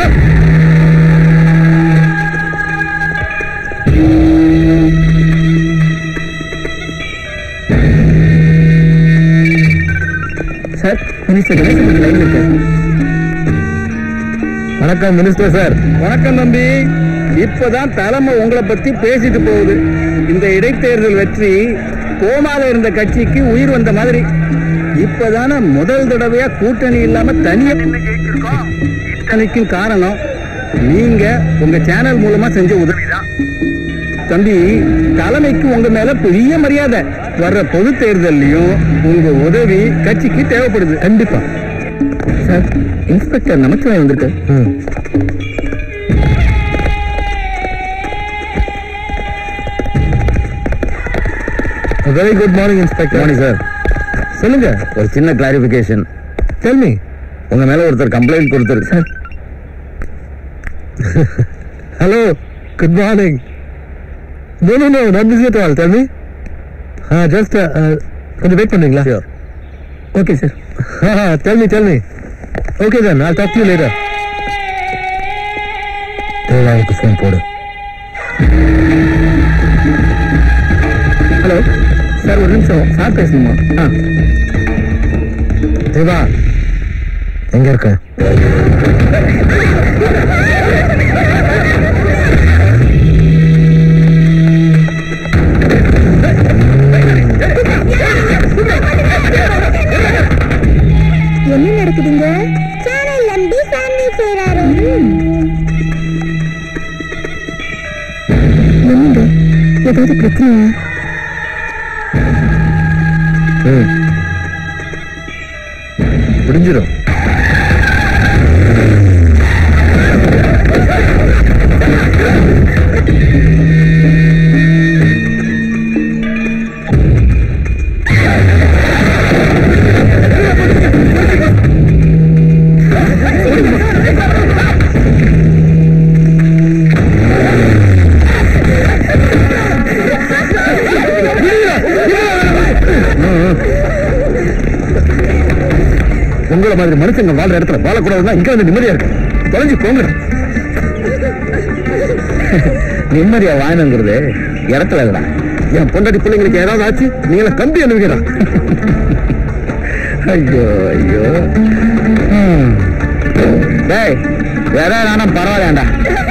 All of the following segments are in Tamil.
சார் மினிஸ்டர் கணேசன் லைன் இருக்கு வணக்கம் மினிஸ்டர் சார் வணக்கம் தம்பி இப்பதான் தலைமை உங்களை பத்தி பேசிட்டு போகுது இந்த இடைத்தேர்தல் வெற்றி கோமால இருந்த கட்சிக்கு உயிர் வந்த மாதிரி இப்பதானே முதல் தடவையா கூட்டணி இல்லாம தனியா நின்னு ஜெயிச்சிருக்கோம். இத்தனைக்கும் காரணம் நீங்க உங்க சேனல் மூலமா செஞ்ச உதவிதான் தம்பி தலைமைக்கு உங்க மேல பெரிய மரியாதை வர்ற பொது தேர்தல்லையும் உங்க உதவி கட்சிக்கு தேவைப்படுது கண்டிப்பா சார் இன்ஸ்பெக்டர் நமச்சிவாய் வந்திருக்கு ம் very good morning inspector morning sir சொல்லுங்க ஒரு சின்ன கிளாரிபிகேஷன் டெல் மீ உங்க மேல ஒருத்தர் கம்ப்ளைண்ட் கொடுத்துருக்கு sir hello good morning no no no not busy at all tell me ah just கொஞ்சம் வெயிட் பண்ணுவீங்களா Sure. Okay sir tell me tell me okay then I'll talk to you later தேவாவுக்கு ஃபோன் போடு ஹலோ சார் ஒரு நிமிஷம் சார் பேசணுமா ஆ தேவா எங்க இருக்க என்ன நடக்குதுங்க சேனல் நம்பி ஃபேமிலி செய்றாரு என்னங்க ஏதாவது பிரச்சனையா ம் முடிஞ்சிடும் உங்களை மாதிரி மனுஷங்க வாழ்ற இடத்துல வாழக்கூடாதுன்னா இங்க வந்து நிம்மதியா இருக்கு தொலைஞ்சு போங்க நிம்மதியா வாழணுங்கிறது இடத்துல இருக்குடா என் பொண்டாட்டி பிள்ளைங்களுக்கு ஏதாவது ஆச்சு நீங்கள கம்பி அனுப்புகிறா ஐயோ ஐயோ ம். டேய் வேற நானும் பரவாயில்லையாண்டா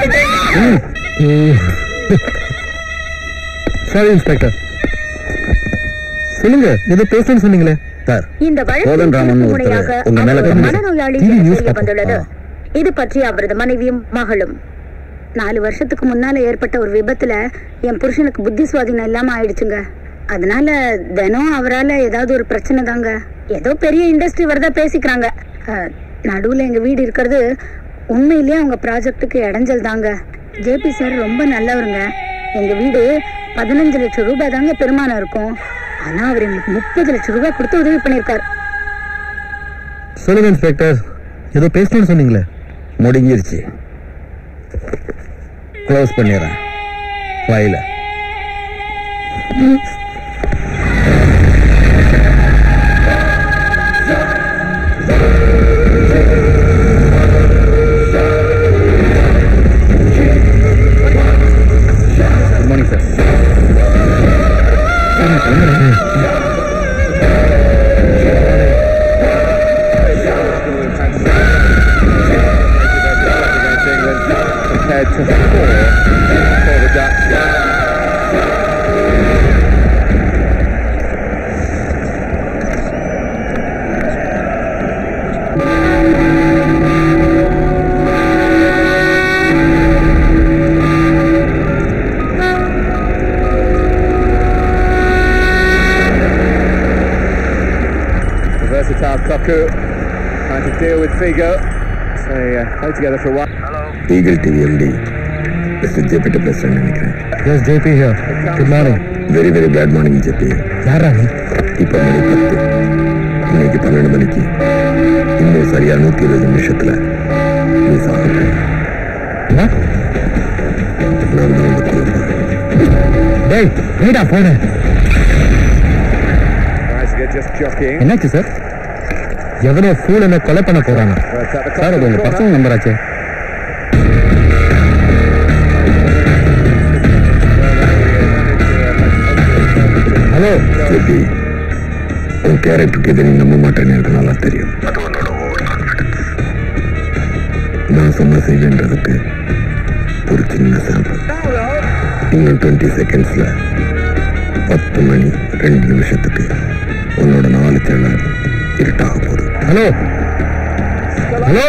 சரி இன்ஸ்பெக்டர் சொல்லுங்க ஏதோ பேசணும்னு சொன்னீங்களே சார் இந்த கோதன் ராமன் வழக்கு ஒருத்தர் முறையாக உங்க மேல அவர் ஒரு கம்ப்ளைண்ட் மனநோயாளி TV என news தெரிய பார்த்தோம். வந்துள்ளது ஆ. இது பற்றி அவரது மனைவியும் மகளும் நாலு வருஷத்துக்கு முன்னால ஏற்பட்ட ஒரு விபத்துல என் புருஷனுக்கு புத்தி சுவாதீனம் இல்லாம ஆயிடுச்சுங்க அதனால தினம் அவரால ஏதாவது ஒரு பிரச்சனை தாங்க ஏதோ பெரிய இண்டஸ்ட்ரி வரதா பேசிக்கிறாங்க அஹ், நடுவுல எங்க வீடு இருக்கிறது உண்மையிலேயே அவங்க ப்ராஜெக்ட்டுக்கு இடைஞ்சல் தாங்க ஜேபி சார் ரொம்ப நல்லவருங்க எங்க வீடு பதினஞ்சு லட்சம் ரூபாய் தாங்க பெருமானம் இருக்கும் ஆனா அவர் எங்களுக்கு முப்பது லட்சம் ரூபாய் கொடுத்து உதவி பண்ணியிருக்காரு சொல்லுங்க இன்ஸ்பெக்டர் ஏதோ பேசணும்னு சொன்னீங்களே முடிஞ்சிருச்சு க்ளோஸ் பண்ணிடுறேன் ஃபைல good morning sir compared to four for the Dutch. The versatile Koku trying to deal with Figo. So uh, play together for a while. Eagle TV MD mister ஜேபிட்ட பேசுறேன்னு நினைக்கிறேன் yes JP here good morning very very bad morning JP யாரா நீ இப்போ மணி பத்து இன்னைக்கு பன்னெண்டு மணிக்கு இன்னும் சரியா நூத்தி இருபது நிமிஷத்துல நீ சாப்பிட்டு என்ன? நான் தான் வந்து கொல்ல போறேன் டேய் நீடா போனு Tries to get just jockeying. என்னாச்சு சார் எவனோ ஃபூல் என்ன கொலை பண்ண போறாங்க But at the sir top அது of உங்க the corner, பர்சனல் நம்பர் ஆச்சு ஹலோ ஜெபி உன் கேரக்டருக்கு இதை நீ நம்ப மாட்டேன்னு எனக்கு நல்லா தெரியும் அது உன்னோட ஓவர் கான்ஃபிடன்ஸ் நான் சொன்ன செய்வேன்றதுக்கு ஒரு சின்ன சாம்பிள் இன்னும் டுவெண்ட்டி செகண்ட்ஸ்ல பத்து மணி ரெண்டு நிமிஷத்துக்கு உன்னோட நாலு சேனல் இருட்டாக போகுது ஹலோ ஹலோ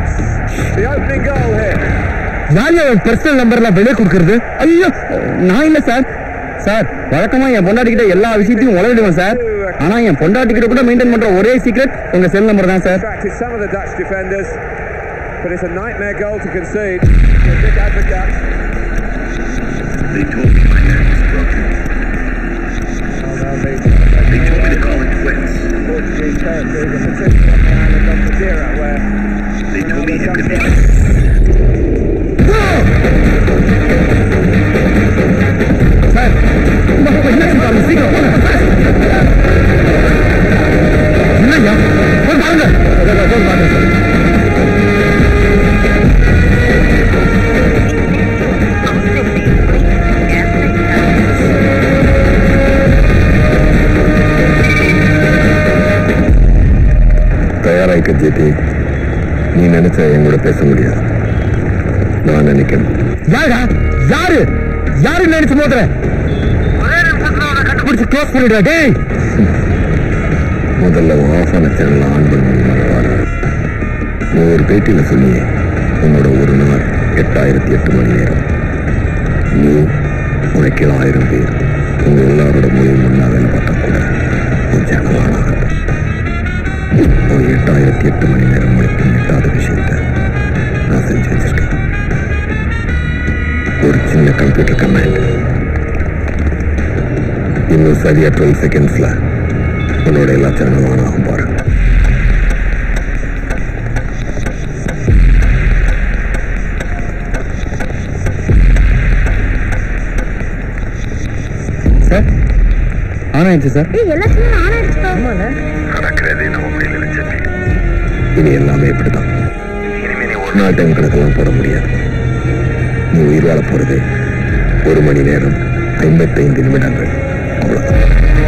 யார் என் பர்சனல் நம்பர்லாம் வெளியே கொடுக்கறது ஐயோ நான் இல்ல சார் சார் வழக்கமா என் பொண்டாட்டிக்கிட்ட எல்லா விஷயத்தையும் உளவிடுவேன் சார் ஆனா என் பொண்டாட்டிக்கிட்ட கூட மெயின்டைன் பண்ற ஒரே சீக்ரெட் உங்க செல் நம்பர் தான் sir Distracted some of the Dutch defenders, but it's a nightmare goal to concede. For Dick Advocat. They told me my neck was broken. Oh, no, the They told me to call it quits. Portuguese territory, the position on the island of Madeira, where They told me it could be sir என்ன சார் சீக்கிரம் போங்க என்னய்யா போய் பாருங்க போய் பாருங்க சார் தயாராயிக்க ஜேபி நீ நினைச்ச என் கூட பேச முடியாது நான் நினைக்கணும் யாரா யாரு யாரு நினைச்சு மோதுற கண்டுபிடிச்சு க்ளோஸ் பண்ணிடுறா டேய் முதல்ல ஆஃப் ஆன சேனல் ஆன் பண்ண முடியுமா பாரு நீ ஒரு பேட்டியில சொன்னியே உன்னோட ஒரு நாள் எட்டாயிரத்தி எட்டு மணி நேரம் நீ உனக்கு ஆயிரம் பேர் உங்க எல்லாரோட மொழியும் ஒன்றா வேலை பார்த்தா கூட உன் சேனல் ஆன் ஆகாது ஒரு எட்டாயிரத்தி எட்டு மணி நேரம் மணிக்கு எட்டாத விஷயத்த நான் செஞ்சு வச்சிருக்கேன் ஒரு சின்ன கம்ப்யூட்டர் கமாண்ட் இன்னும் சரியா டுவெல் செகண்ட்ஸ்ல உன்னோட எல்லா சேனலும் ஆன் ஆகும் பாரு சார் ஆன் ஆயிடுச்சு சார் ஏய் எல்லாத்தையும் ஆன் ஆயிடுச்சுப்பா நடக்கிறதே நம்ம கையில் வச்சு இனி எல்லாமே இப்படிதான் இனிமே நீ ஒரு நாள் டைம் கணக்கெல்லாம் போட முடியாது நீ உயிர் வாழ போறது ஒரு மணி நேரம் ஐம்பத்தைந்து நிமிடங்கள் அவ்வளவுதான்